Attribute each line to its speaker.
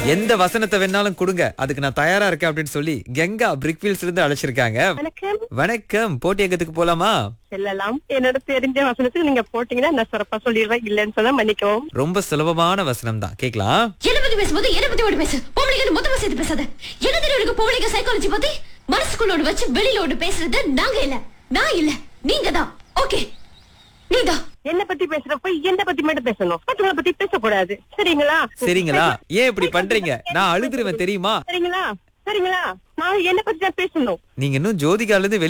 Speaker 1: எந்த வசனத்தை வேணாலும் கொடுங்க அதுக்கு நான் தயாரா இருக்கேன் அப்படின்னு சொல்லி கெங்கா பிரிக்வீல்ஸ்ல இருந்து அழைச்சிருக்காங்க
Speaker 2: வணக்கம்
Speaker 1: வணக்கம் போட்டியக்கத்துக்கு போலாமா
Speaker 2: செல்லலாம் என்னோட தெரிஞ்ச வசனத்துக்கு நீங்க போட்டீங்கன்னா நான் சிறப்பா சொல்லிடுவேன் இல்லைன்னு சொன்னா மன்னிக்கவும்
Speaker 1: ரொம்ப சுலபமான வசனம் தான் கேக்கலாம்
Speaker 3: என்ன பத்தி பேசும்போது என்ன பத்தி மட்டும் பேசு பொம்பளைங்க மொத்தமா சேர்த்து பேசாத என்ன தெரியும் எனக்கு பொம்பளைங்க சைக்காலஜி பத்தி மனசுக்குள்ள ஒண்ணு வச்சு வெளியில ஒண்ணு பேசுறது நாங்க இல்ல நான் இல்ல நீங்க தான் ஓகே நீதான்
Speaker 2: என்ன பத்தி பேசுறப்ப என்ன பத்தி மட்டும் பேசணும் மற்றவங்களை பத்தி பேசக்கூடாது சரிங்களா
Speaker 1: சரிங்களா ஏன் இப்படி பண்றீங்க நான் அழுதுருவேன் தெரியுமா
Speaker 2: சரிங்களா சரிங்களா நான் என்ன பத்தி தான் பேசணும்
Speaker 1: நீங்க இன்னும் ஜோதிகால இருந்து